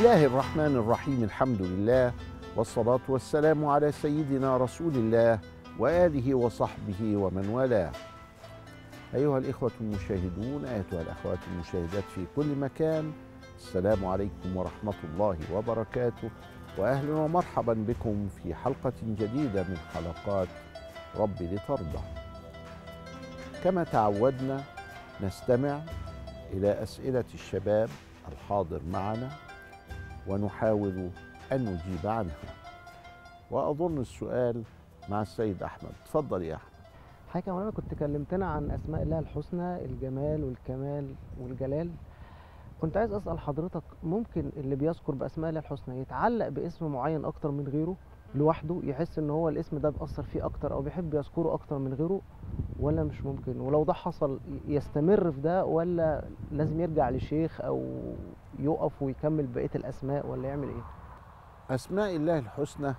الله الرحمن الرحيم الحمد لله والصلاة والسلام على سيدنا رسول الله وآله وصحبه ومن والاه أيها الإخوة المشاهدون أيتها الأخوات المشاهدات في كل مكان السلام عليكم ورحمة الله وبركاته وأهلا ومرحبا بكم في حلقة جديدة من حلقات رب لترضى كما تعودنا نستمع إلى أسئلة الشباب الحاضر معنا ونحاول أن نجيب عنها وأظن السؤال مع السيد أحمد تفضل يا أحمد حضرتك يا مولانا كنت كلمتنا عن اسماء الله الحسنى الجمال والكمال والجلال كنت عايز اسال حضرتك ممكن اللي بيذكر باسماء الله الحسنى يتعلق باسم معين اكتر من غيره لوحده يحس ان هو الاسم ده بيأثر فيه اكتر او بيحب يذكره اكتر من غيره ولا مش ممكن ولو ده حصل يستمر في ده ولا لازم يرجع لشيخ او يقف ويكمل بقيه الاسماء ولا يعمل ايه أسماء الله الحسنى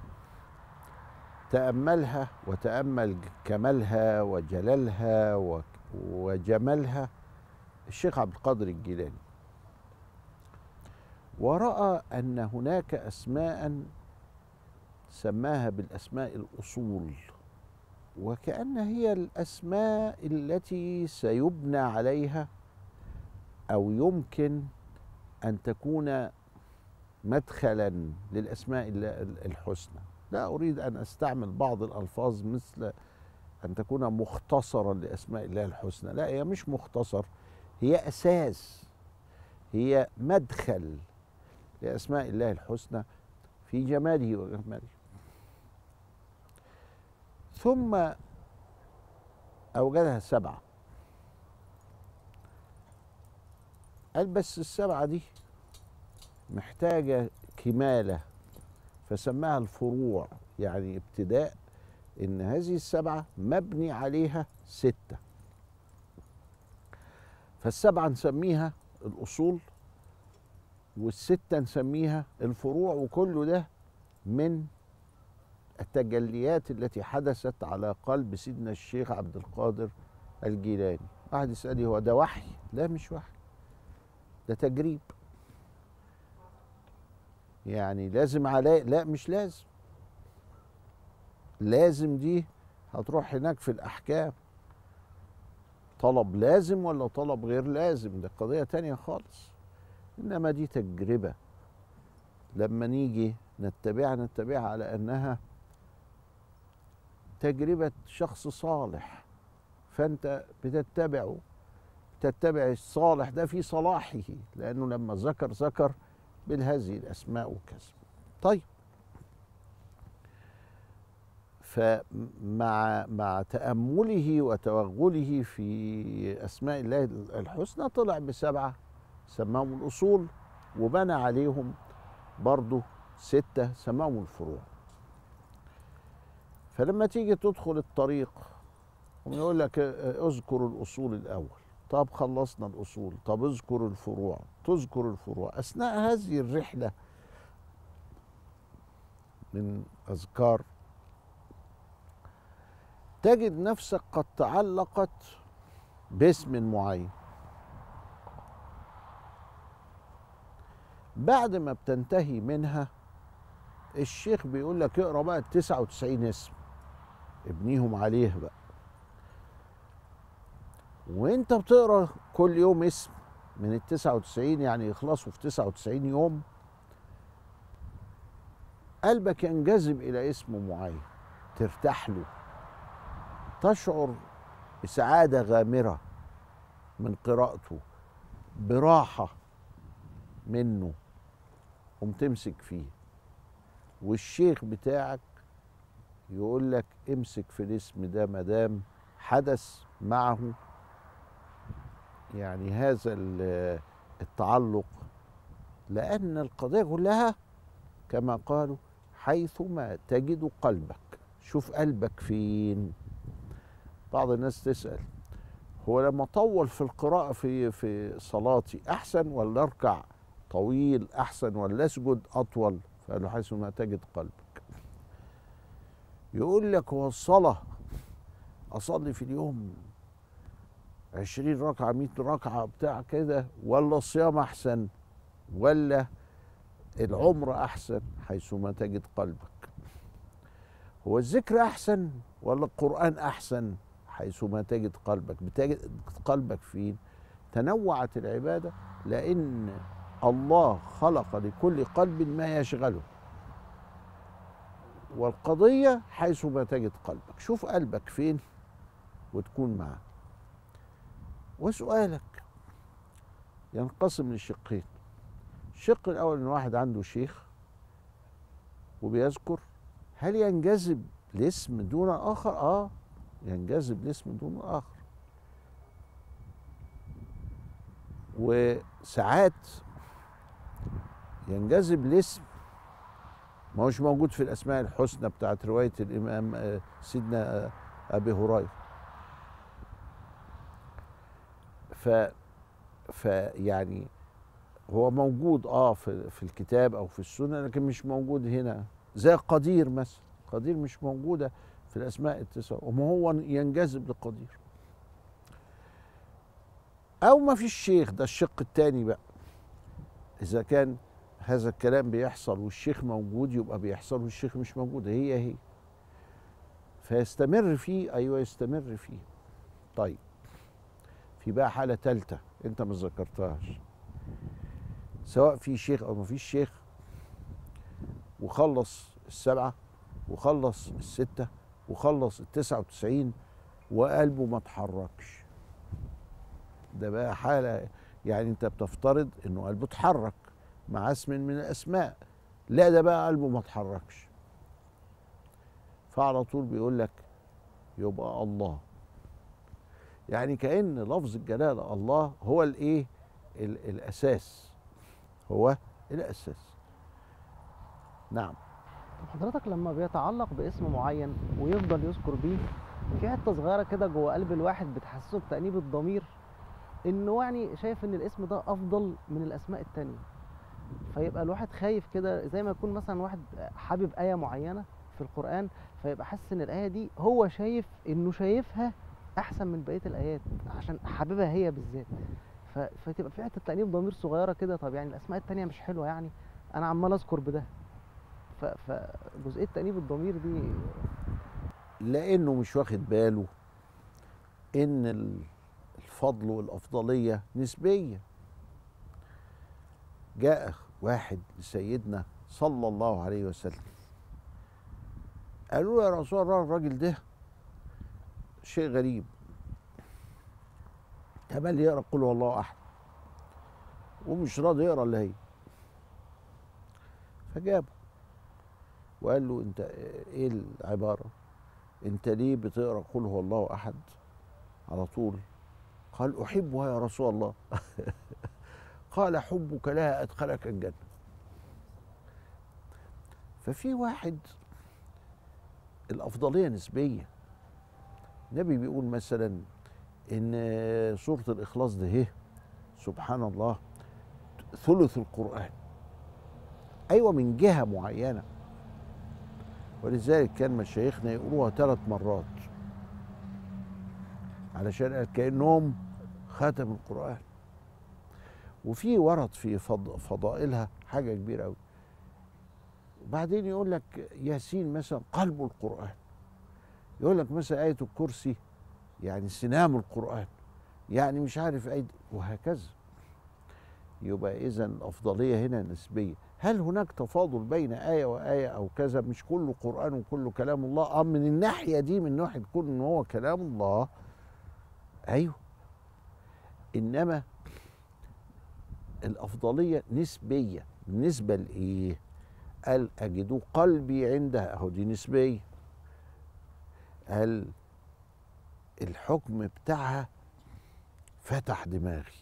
تأملها وتأمل كمالها وجلالها و- وجمالها الشيخ عبد القادر الجيلاني ورأى أن هناك أسماء سماها بالأسماء الأصول وكأن هي الأسماء التي سيبنى عليها أو يمكن أن تكون مدخلا للأسماء الل- الحسنى لا أريد أن أستعمل بعض الألفاظ مثل أن تكون مختصرا لأسماء الله الحسنى لا هي مش مختصر هي أساس هي مدخل لأسماء الله الحسنى في جماله وجماله ثم أوجدها سبعة قال بس السبعة دي محتاجة كمالة فسماها الفروع يعني ابتداء ان هذه السبعة مبني عليها ستة فالسبعة نسميها الأصول والستة نسميها الفروع وكل ده من التجليات التي حدثت على قلب سيدنا الشيخ عبد القادر الجيلاني واحد يسألني هو ده وحي لا مش وحي ده تجريب يعني لازم عليه لا مش لازم لازم دي هتروح هناك في الأحكام طلب لازم ولا طلب غير لازم ده قضية تانية خالص إنما دي تجربة لما نيجي نتبعها نتبعها على أنها تجربة شخص صالح فأنت بتتبعه تتبع الصالح ده في صلاحه لأنه لما ذكر ذكر بهذه الأسماء وكذا طيب فمع مع تأمله وتوغله في أسماء الله الحسنى طلع بسبعة سماهم الأصول وبنى عليهم برضو ستة سماهم الفروع فلما تيجي تدخل الطريق ويقول لك اذكر الأصول الأول طب خلصنا الأصول طب اذكر الفروع تذكر الفروع أثناء هذه الرحلة من أذكار تجد نفسك قد تعلقت باسم معين بعد ما بتنتهي منها الشيخ بيقول لك اقرا بقى ال 99 اسم ابنيهم عليه بقى وانت بتقرا كل يوم اسم من ال 99 يعني يخلصوا في 99 يوم قلبك ينجذب الى اسم معين ترتاح له تشعر بسعاده غامره من قراءته براحه منه ومتمسك فيه والشيخ بتاعك يقول لك امسك في الاسم ده مدام حدث معه يعني هذا ال- التعلق لأن القضية كلها كما قالوا حيثما تجد قلبك شوف قلبك فين بعض الناس تسأل هو لما طول في القراءة في في صلاتي أحسن ولا أركع طويل أحسن ولا أسجد أطول فقالوا حيثما تجد قلبك يقول لك هو الصلاة أصلي في اليوم عشرين ركعة مئة ركعة بتاع كده ولا الصيام أحسن ولا العمر احسن حيثما تجد قلبك هو الذكر احسن ولا القران احسن حيثما تجد قلبك بتجد قلبك فين تنوعت العباده لان الله خلق لكل قلب ما يشغله والقضيه حيثما تجد قلبك شوف قلبك فين وتكون معاه وسؤالك ينقسم لشقين الشق الاول ان واحد عنده شيخ وبيذكر هل ينجذب لاسم دون اخر اه ينجذب لاسم دون اخر وساعات ينجذب لاسم ما هوش موجود في الاسماء الحسنى بتاعت روايه الامام آه، سيدنا آه، ابي هريره ف فيعني هو موجود اه في في الكتاب او في السنه لكن مش موجود هنا زي قدير مثلا قدير مش موجوده في الاسماء التسعه وما هو ينجذب لقدير او ما فيش شيخ ده الشق الثاني بقى اذا كان هذا الكلام بيحصل والشيخ موجود يبقى بيحصل والشيخ مش موجود هي هي فيستمر فيه ايوه يستمر فيه طيب في بقى حاله ثالثه انت ما ذكرتهاش سواء في شيخ او ما فيش شيخ وخلص السبعه وخلص السته وخلص التسعه وتسعين وقلبه ما اتحركش ده بقى حاله يعني انت بتفترض انه قلبه اتحرك مع اسم من الاسماء لا ده بقى قلبه ما اتحركش فعلى طول بيقول لك يبقى الله يعني كأن لفظ الجلالة الله هو الايه ال- الاساس هو الاساس نعم طب حضرتك لما بيتعلق باسم معين ويفضل يذكر بيه في حته صغيره كده جوه قلب الواحد بتحسسه بتأنيب الضمير انه يعني شايف ان الاسم ده افضل من الاسماء التانية فيبقى الواحد خايف كده زي ما يكون مثلا واحد حابب آية معينة في القرآن فيبقى حاسس ان الآية دي هو شايف انه شايفها احسن من بقية الآيات عشان حاببها هي بالذات ف... فتبقى في حتة تأنيب ضمير صغيرة كده طب يعني الأسماء التانية مش حلوة يعني أنا عمال أذكر بده ف... فجزئية تأنيب الضمير دي لانه مش واخد باله ان ال- الفضل والافضليه نسبيه جاء واحد لسيدنا صلى الله عليه وسلم قالوا له يا رسول الله الراجل ده شيء غريب تمال يقرا قل هو الله احد ومش راضي يقرا الا هي فجابه وقال له انت ايه العباره انت ليه بتقرا قل هو الله احد على طول قال احبها يا رسول الله قال حبك لها ادخلك الجنه ففي واحد الافضليه نسبيه النبي بيقول مثلا ان سوره الاخلاص ده هي سبحان الله ثلث القران ايوه من جهه معينه ولذلك كان مشايخنا يقروها ثلاث مرات علشان كانهم ختم القران وفي ورد في فض- فضائلها حاجه كبيره قوي وبعدين يقول لك ياسين مثلا قلب القران يقول لك مثلا ايه الكرسي يعني سنام القران يعني مش عارف ايه وهكذا يبقى اذا الافضليه هنا نسبيه هل هناك تفاضل بين آية وآية أو كذا مش كله قرآن وكله كلام الله آه من الناحية دي من ناحية كون إن هو كلام الله أيوه إنما الأفضلية نسبية بالنسبة لإيه؟ قال أجد قلبي عندها أهو دي نسبية قال الحكم بتاعها فتح دماغي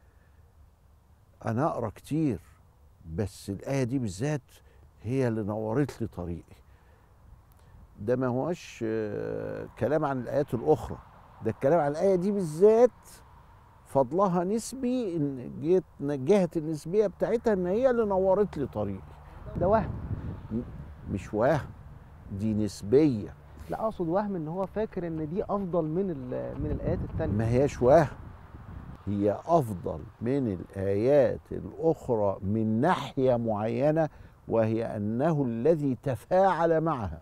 أنا أقرأ كتير بس الآية دي بالذات هي اللي نورت لي طريقي ده ما هوش آه، كلام عن الآيات الأخرى ده الكلام عن الآية دي بالذات فضلها نسبي إن جهة جهة النسبية بتاعتها إن هي اللي نورت لي طريقي ده وهم مش وهم دي نسبية لا اقصد وهم ان هو فاكر ان دي افضل من ال- من الايات التانية ما هياش وهم هي افضل من الايات الاخرى من ناحيه معينه وهي انه الذي تفاعل معها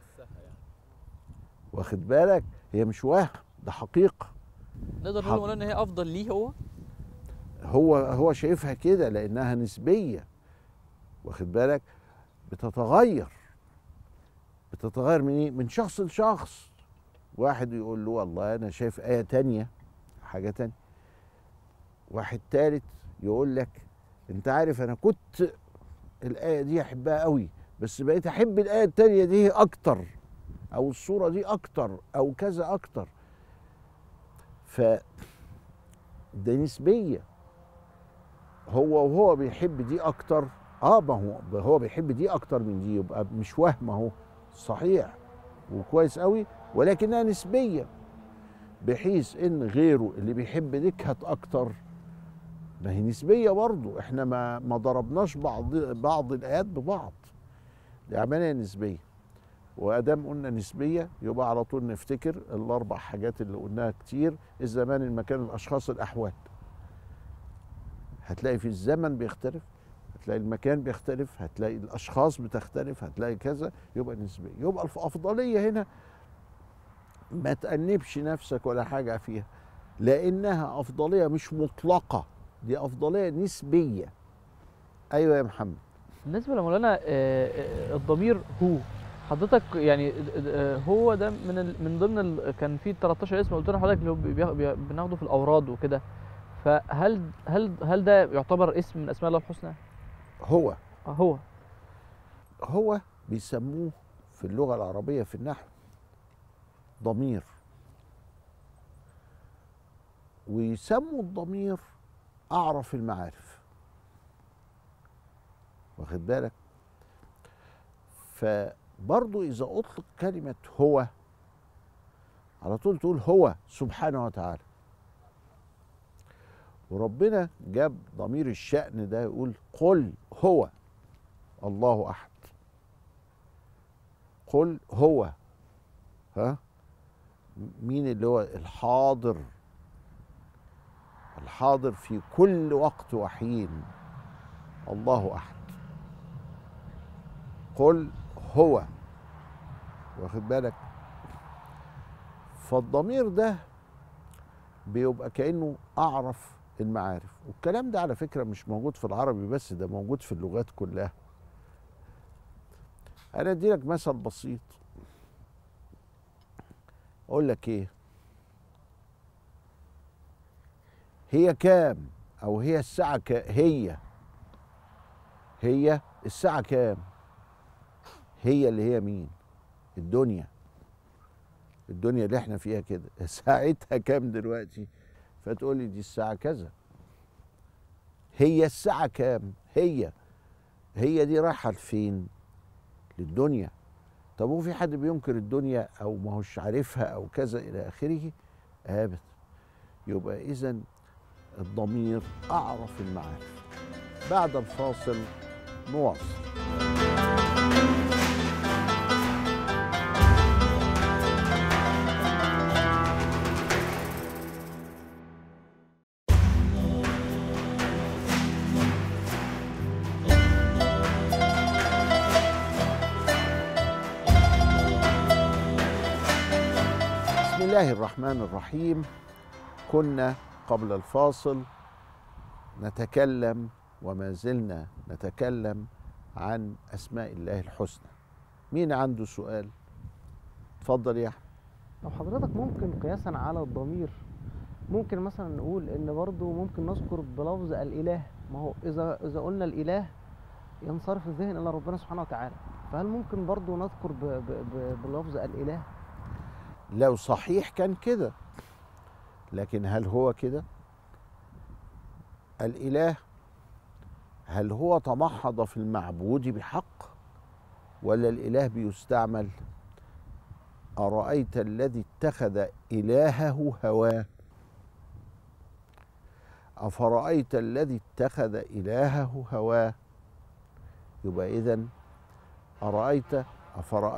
واخد بالك هي مش وهم ده حقيقه نقدر حق. نقول مولانا ان هي افضل ليه هو هو هو شايفها كده لانها نسبيه واخد بالك بتتغير بتتغير من ايه من شخص لشخص واحد يقول له والله انا شايف ايه تانية حاجه تانية واحد تالت يقول لك انت عارف انا كنت الايه دي احبها قوي بس بقيت احب الايه التانية دي اكتر او الصوره دي اكتر او كذا اكتر ف ده نسبيه هو وهو بيحب دي اكتر اه ما هو هو بيحب دي اكتر من دي يبقى مش وهم اهو صحيح وكويس قوي ولكنها نسبيه بحيث ان غيره اللي بيحب نكهت اكتر ما هي نسبيه برضه احنا ما ما ضربناش بعض بعض الايات ببعض دي عمليه نسبيه وادام قلنا نسبيه يبقى على طول نفتكر الاربع حاجات اللي قلناها كتير الزمان المكان الاشخاص الاحوال هتلاقي في الزمن بيختلف هتلاقي المكان بيختلف هتلاقي الاشخاص بتختلف هتلاقي كذا يبقى نسبيه يبقى الافضليه هنا ما تأنبش نفسك ولا حاجه فيها لانها افضليه مش مطلقه دي افضليه نسبيه ايوه يا محمد بالنسبه لمولانا آه، آه، الضمير هو حضرتك يعني د- د- آه، هو ده من ال- من ضمن ال- كان في 13 اسم قلت لحضرتك اللي هو بي- بي- بناخده في الاوراد وكده فهل هل هل ده يعتبر اسم من اسماء الله الحسنى؟ هو آه، هو هو بيسموه في اللغه العربيه في النحو ضمير ويسموا الضمير اعرف المعارف واخد بالك فبرضو اذا اطلق كلمه هو على طول تقول هو سبحانه وتعالى وربنا جاب ضمير الشأن ده يقول قل هو الله احد قل هو ها مين اللي هو الحاضر الحاضر في كل وقت وحين الله احد قل هو واخد بالك فالضمير ده بيبقى كانه اعرف المعارف والكلام ده على فكره مش موجود في العربي بس ده موجود في اللغات كلها انا ادي لك مثل بسيط اقول لك ايه هي كام او هي الساعه كام هي هي الساعه كام هي اللي هي مين الدنيا الدنيا اللي احنا فيها كده ساعتها كام دلوقتي فتقول لي دي الساعه كذا هي الساعه كام هي هي دي رايحه لفين للدنيا طب هو في حد بينكر الدنيا او ما هوش عارفها او كذا الى اخره ابدا يبقى اذا الضمير اعرف المعارف بعد الفاصل نواصل بسم الله الرحمن الرحيم كنا قبل الفاصل نتكلم وما زلنا نتكلم عن اسماء الله الحسنى مين عنده سؤال اتفضل يا احمد لو حضرتك ممكن قياسا على الضمير ممكن مثلا نقول ان برضو ممكن نذكر بلفظ الاله ما هو اذا اذا قلنا الاله ينصرف الذهن الى ربنا سبحانه وتعالى فهل ممكن برضو نذكر ب ب ب بلفظ الاله لو صحيح كان كده لكن هل هو كده الاله هل هو تمحض في المعبود بحق ولا الاله بيستعمل ارايت الذي اتخذ الهه هواه افرايت الذي اتخذ الهه هواه يبقى اذا ارايت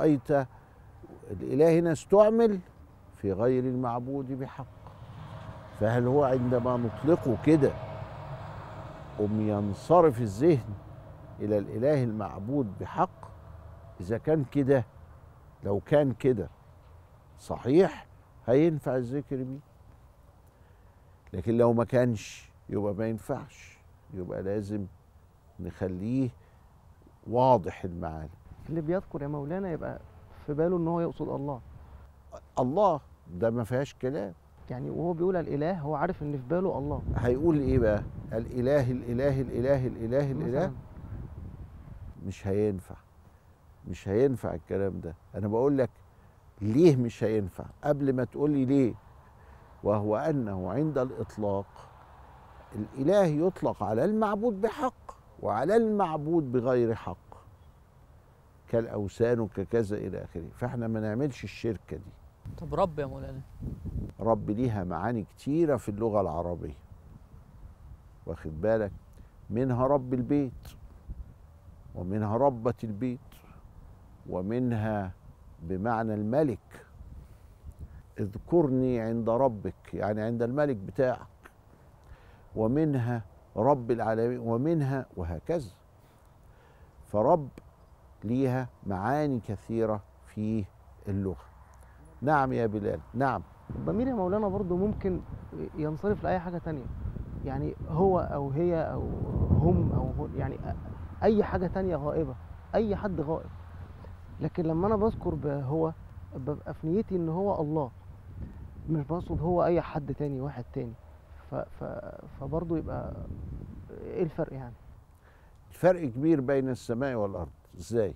افرايت الاله هنا استعمل في غير المعبود بحق فهل هو عندما نطلقه كده أم ينصرف الذهن إلى الإله المعبود بحق إذا كان كده لو كان كده صحيح هينفع الذكر بيه لكن لو ما كانش يبقى ما ينفعش يبقى لازم نخليه واضح المعاني اللي بيذكر يا مولانا يبقى في باله ان هو يقصد الله الله ده ما فيهاش كلام يعني وهو بيقول الاله هو عارف ان في باله الله هيقول ايه بقى الاله الاله الاله الاله الاله مثلاً. مش هينفع مش هينفع الكلام ده انا بقول لك ليه مش هينفع قبل ما تقول لي ليه وهو انه عند الاطلاق الاله يطلق على المعبود بحق وعلى المعبود بغير حق كالاوثان وككذا الى اخره فاحنا ما نعملش الشركه دي طب رب يا مولانا رب ليها معاني كتيرة في اللغة العربية واخد بالك منها رب البيت ومنها ربة البيت ومنها بمعنى الملك اذكرني عند ربك يعني عند الملك بتاعك ومنها رب العالمين ومنها وهكذا فرب ليها معاني كثيرة في اللغة نعم يا بلال نعم الضمير يا مولانا برضو ممكن ينصرف لاي حاجه تانية يعني هو او هي او هم او هو يعني اي حاجه تانية غائبه اي حد غائب لكن لما انا بذكر هو ببقى في نيتي ان هو الله مش بقصد هو اي حد تاني واحد تاني ف ف فبرضه يبقى ايه الفرق يعني الفرق كبير بين السماء والارض ازاي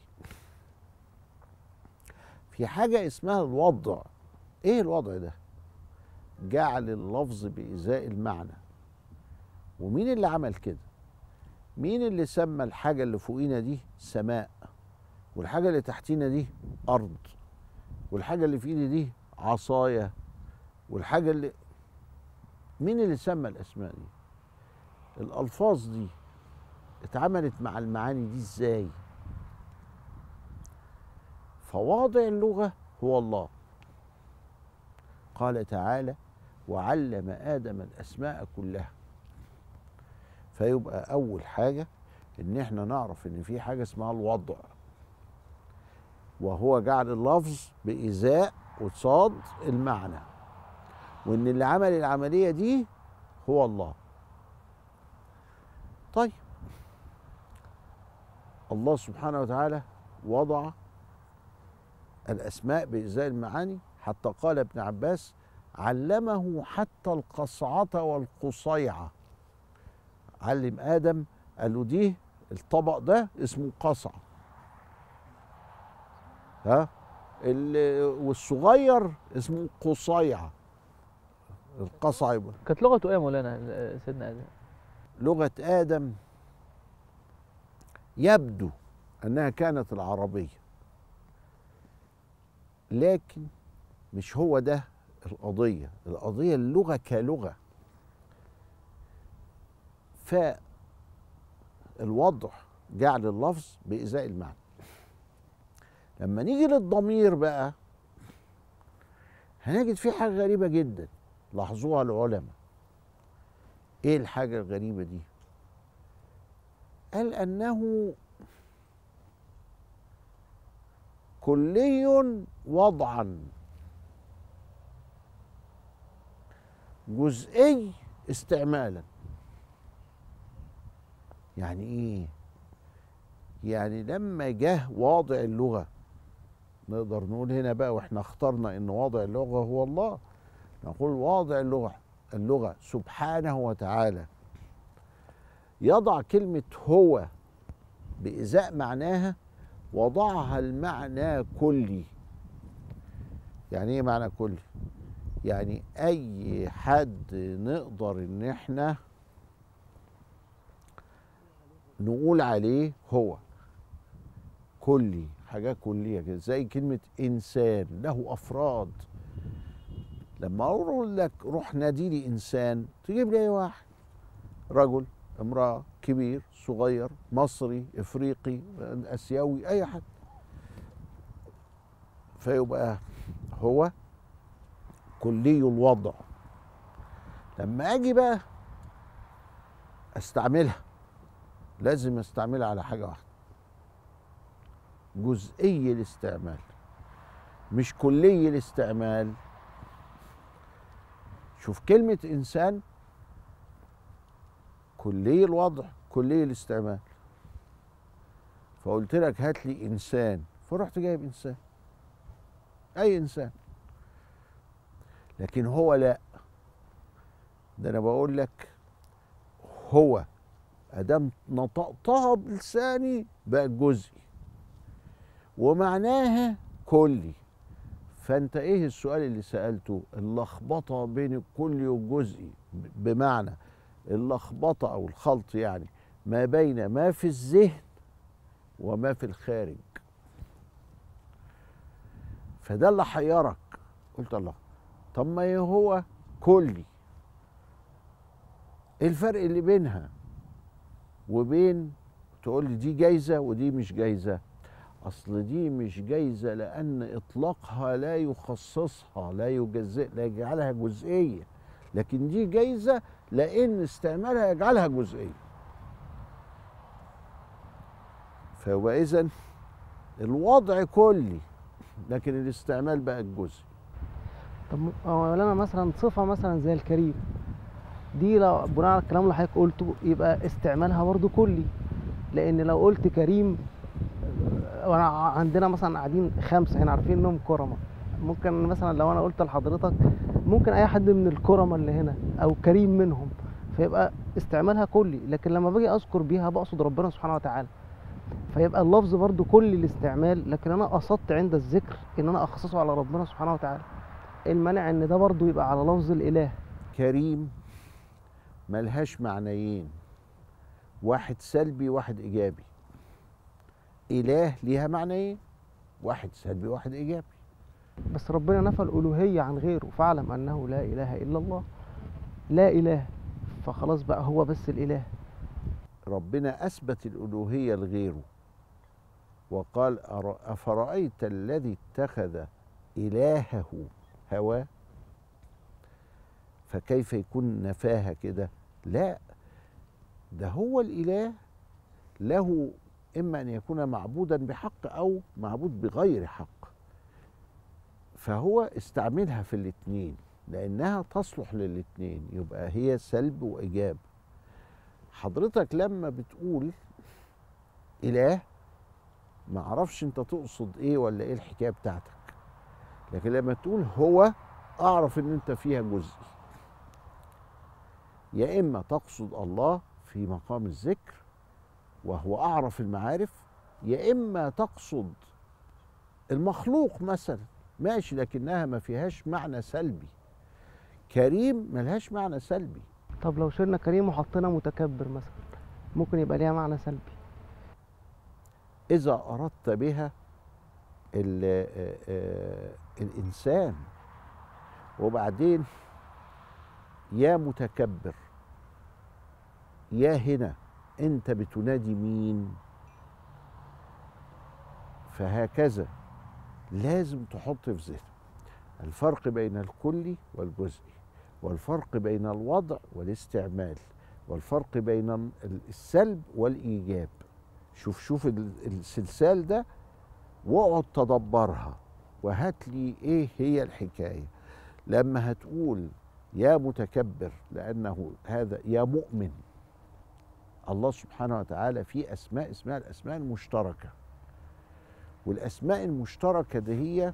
في حاجه اسمها الوضع ايه الوضع ده جعل اللفظ بإزاء المعنى ومين اللي عمل كده مين اللي سمى الحاجة اللي فوقينا دي سماء والحاجة اللي تحتينا دي أرض والحاجة اللي في إيدي دي عصاية والحاجة اللي مين اللي سمى الأسماء دي الألفاظ دي اتعملت مع المعاني دي ازاي فواضع اللغة هو الله قال تعالى وعلم آدم الأسماء كلها فيبقى أول حاجة إن إحنا نعرف إن في حاجة اسمها الوضع وهو جعل اللفظ بإزاء قصاد المعنى وإن اللي عمل العملية دي هو الله طيب الله سبحانه وتعالى وضع الأسماء بإزاء المعاني حتى قال ابن عباس علمه حتى القصعة والقصيعة علم آدم قال له دي الطبق ده اسمه قصعة ها ال- والصغير اسمه قصيعة القصعة يبقى كانت لغته ايه يا مولانا آه، سيدنا ادم لغة آدم يبدو أنها كانت العربية لكن مش هو ده القضية القضية اللغة كلغة فالوضع جعل اللفظ بإزاء المعنى لما نيجي للضمير بقى هنجد فيه حاجة غريبة جدا لاحظوها العلماء ايه الحاجة الغريبة دي قال انه كلي وضعا جزئي استعمالا يعني ايه يعني لما جه واضع اللغه نقدر نقول هنا بقى واحنا اخترنا ان واضع اللغه هو الله نقول واضع اللغه اللغه سبحانه وتعالى يضع كلمه هو بإزاء معناها وضعها المعنى كلي يعني ايه معنى كلي يعني اي حد نقدر ان احنا نقول عليه هو كلي حاجة كلية كده زي كلمة إنسان له أفراد لما أقول لك روح نادي لي إنسان تجيب لي أي واحد رجل امرأة كبير صغير مصري إفريقي آسيوي أي حد فيبقى هو كلي الوضع لما اجي بقى استعملها لازم استعملها على حاجه واحده جزئي الاستعمال مش كلي الاستعمال شوف كلمة إنسان كلي الوضع كلي الاستعمال فقلت لك هات لي إنسان فرحت جايب إنسان أي إنسان لكن هو لا ده أنا بقول لك هو أدام نطقتها بلساني بقت جزئي ومعناها كلي فانت ايه السؤال اللي سالته اللخبطه بين الكلي والجزئي بمعنى اللخبطه او الخلط يعني ما بين ما في الذهن وما في الخارج فده اللي حيرك قلت الله طب ما هو كلي ايه الفرق اللي بينها وبين تقول لي دي جايزه ودي مش جايزه اصل دي مش جايزه لان اطلاقها لا يخصصها لا يجزئ لا يجعلها جزئيه لكن دي جايزه لان استعمالها يجعلها جزئيه فهو اذا الوضع كلي لكن الاستعمال بقى الجزئي طب هو انا مثلا صفه مثلا زي الكريم دي لو بناء على الكلام اللي حضرتك قلته يبقى استعمالها برضه كلي لان لو قلت كريم وانا عندنا مثلا قاعدين خمسه هنا عارفين انهم كرمه ممكن مثلا لو انا قلت لحضرتك ممكن اي حد من الكرمه اللي هنا او كريم منهم فيبقى استعمالها كلي لكن لما باجي اذكر بيها بقصد ربنا سبحانه وتعالى فيبقى اللفظ برضو كل الاستعمال لكن انا قصدت عند الذكر ان انا اخصصه على ربنا سبحانه وتعالى إيه المانع ان ده برضو يبقى على لفظ الاله كريم ملهاش معنيين واحد سلبي واحد ايجابي اله ليها معنيين واحد سلبي واحد ايجابي بس ربنا نفى الالوهيه عن غيره فاعلم انه لا اله الا الله لا اله فخلاص بقى هو بس الاله ربنا اثبت الالوهيه لغيره وقال أر- افرايت الذي اتخذ الهه هواه فكيف يكون نفاها كده لا ده هو الاله له اما ان يكون معبودا بحق او معبود بغير حق فهو استعملها في الاتنين لانها تصلح للاتنين يبقى هي سلب وايجاب حضرتك لما بتقول اله ما اعرفش انت تقصد ايه ولا ايه الحكايه بتاعتك لكن لما تقول هو اعرف ان انت فيها جزء يا اما تقصد الله في مقام الذكر وهو اعرف المعارف يا اما تقصد المخلوق مثلا ماشي لكنها ما فيهاش معنى سلبي كريم ملهاش معنى سلبي طب لو شلنا كريم وحطينا متكبر مثلا ممكن يبقى ليها معنى سلبي إذا أردت بها ال آه، آه، الإنسان وبعدين يا متكبر يا هنا أنت بتنادي مين فهكذا لازم تحط في ذهنك الفرق بين الكلي والجزئي والفرق بين الوضع والاستعمال والفرق بين السلب والإيجاب شوف شوف ال- السلسال ده واقعد تدبرها وهات لي ايه هي الحكايه لما هتقول يا متكبر لانه هذا يا مؤمن الله سبحانه وتعالى في اسماء اسمها الاسماء المشتركه والاسماء المشتركه دي هي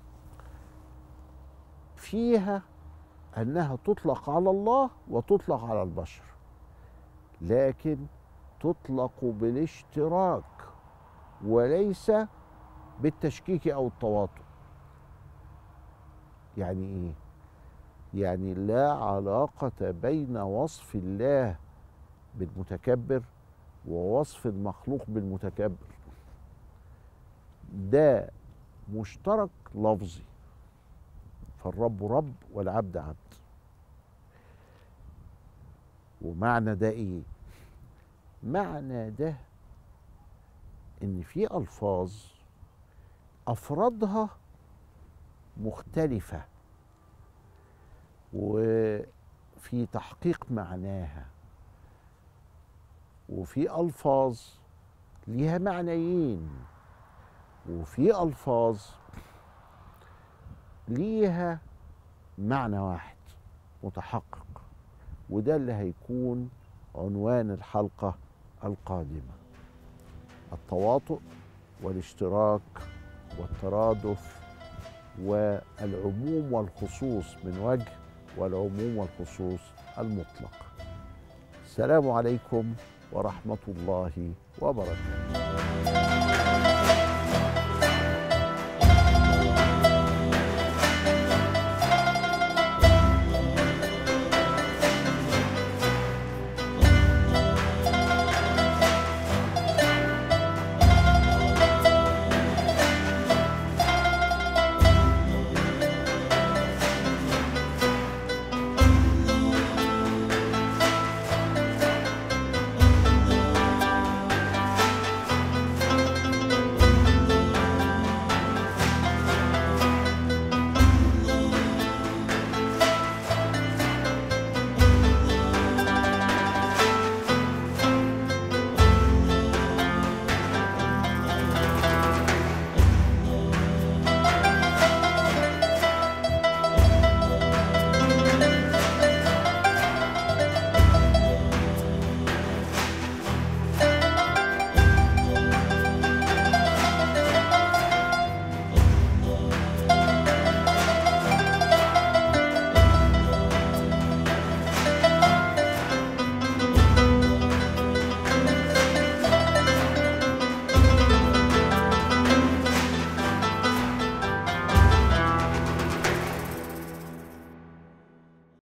فيها انها تطلق على الله وتطلق على البشر لكن تطلق بالاشتراك وليس بالتشكيك او التواطؤ يعني ايه يعني لا علاقه بين وصف الله بالمتكبر ووصف المخلوق بالمتكبر ده مشترك لفظي فالرب رب والعبد عبد ومعنى ده ايه معنى ده ان في الفاظ افرادها مختلفه في تحقيق معناها وفي الفاظ ليها معنيين وفي الفاظ ليها معنى واحد متحقق وده اللي هيكون عنوان الحلقه القادمه التواطؤ والاشتراك والترادف والعموم والخصوص من وجه والعموم والخصوص المطلق السلام عليكم ورحمه الله وبركاته